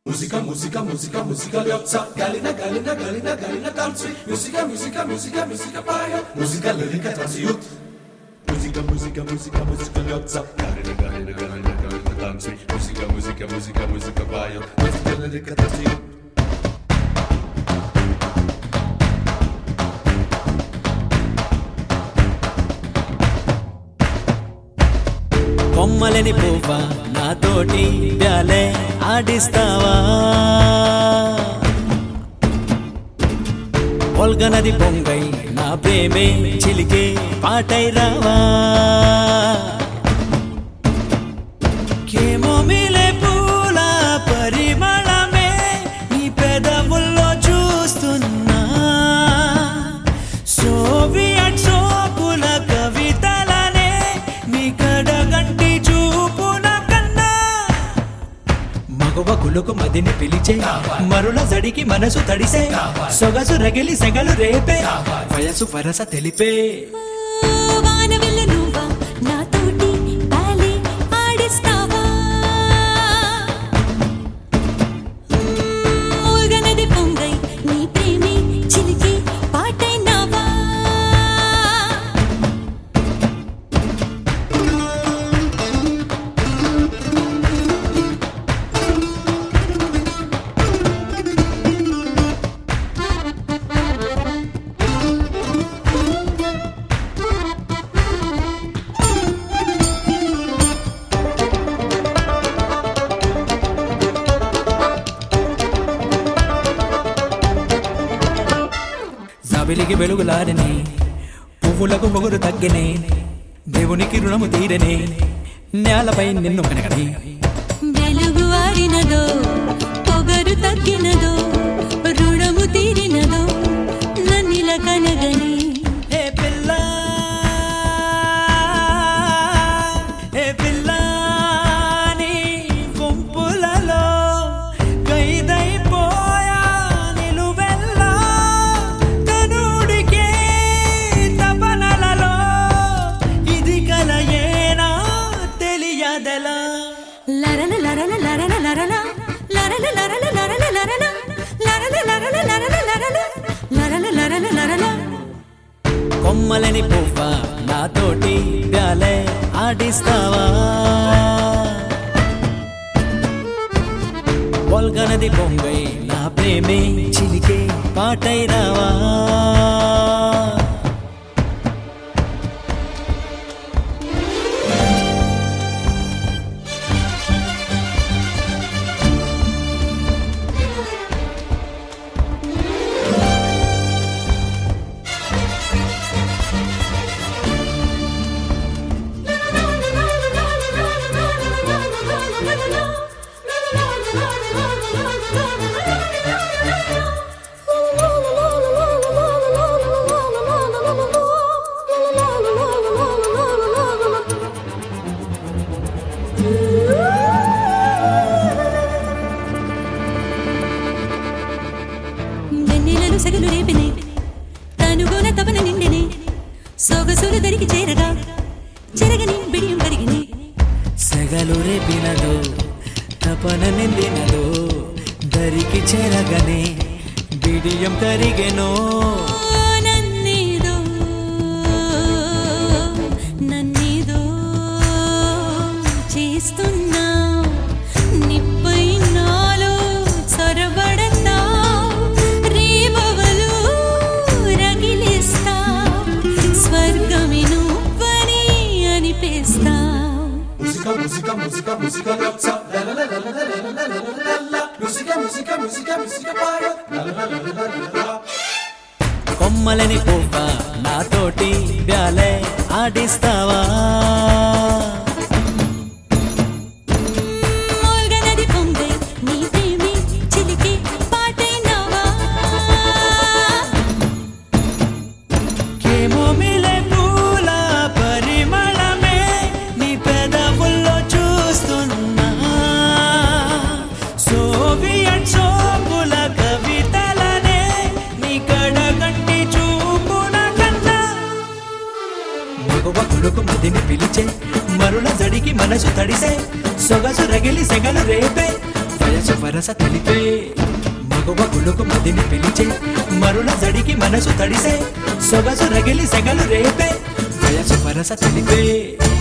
Muzyka, muzyka, muzyka, muzyka liopca Galina, galina, galina, galina tancuj Muzyka, muzyka, muzyka, muzyka paja Muzyka, liryka, tancjut Muzyka, muzyka, muzyka, muzyka liopca Galina, galina, galina, galina tancuj Muzyka, muzyka, muzyka, muzyka paja Muzyka, liryka, tancjut కొమ్మలని పువ్వ నాతోటి ballet ఆడిస్తావా ఒల్గనది పొంగై నా ప్రేమే చిలికే పాటై రావా కేమోమిలే పూల పరిమళమే నీ పెదవుల్లో చూస్తున్నా సోవియట్ సోకుల కవితలనే నీ కడగంటి చూపున కన్నా మగవ కులుకు మదిని పిలిచే మరుల జడికి మనసు తడిసే సొగసు రగిలి సెగలు రేపే వయసు వరస తెలిపే వానవిల్లు నువ్వా నాతోటి బాలే ఆడిస్తావా మూగనది పొంగై నీ ప్రేమే చిలికి పాటైనావా జాబిలికి వెలుగులారని పువ్వులకు పొగురు తగ్గినే దేవునికి రుణము తీరనే నేలపై నిన్ను కనగని వెలుగు ఆరినదో పొగరు తగ్గినదో రుణము తీరినదో నన్నిల కనగని ఏ పిల్ల ఏ పిల్ల నీ గుంపులలో ఖైదైపోయా నిలువెల్లా కనుడికే తపనలలో ఇది కలయేనా తెలియదలా లరల లరల లరల లరల లరల లరల లరల లరల లరల లరల లరల లరల లరల లరల లరల కొమ్మలని పువ్వ నాతోటి గాలే ఆడిస్తావా పొల్గనది పొంగై నా ప్రేమే చిలికే పాటై రావా వెన్నెలలు సగలు రేపినే తనుగోన తపన నిండెనే సొగసులు దరికి చేరగా చెరగని బిడియం కరిగినే సెగలు రేపినదో తపన నిందినదో దరికి చెరగనే బిడియం కరిగెనో నన్నేదో నన్నేదో చేస్తున్నా నిప్పై నాలో చొరబడతా రేబవలు రగిలిస్తా స్వర్గమి నువ్వని అనిపిస్తా Muzyka, muzyka, muzyka, muzyka liopca La la la la la la la la la la la la Muzyka, muzyka, muzyka, muzyka paja La la la la la la la la కొమ్మలని పువ్వ నాతోటి బ్యాలే ఆడిస్తావా మూల్గనది పొంగై నీ ప్రేమే చిలికి పాటైనావా కేమోమిలే పూల పరిమళమే నీ పెదవుల్లో చూస్తున్నా Soviet సోకుల కవితలనే నీ కడగంటి చూపున కన్నా మగవ కొడుకు మదిని పిలిచే మరుల జడికి మనసు తడిసే సొగసు రగిలి సెగలు రేపే వయసు వయసు వరస తెలిపే మగవ గుడుకు మదిని పిలిచే మరుల జడికి మనసు తడిసే సొగసు రగిలి సెగలు రేపే వయసు వరస తెలిపే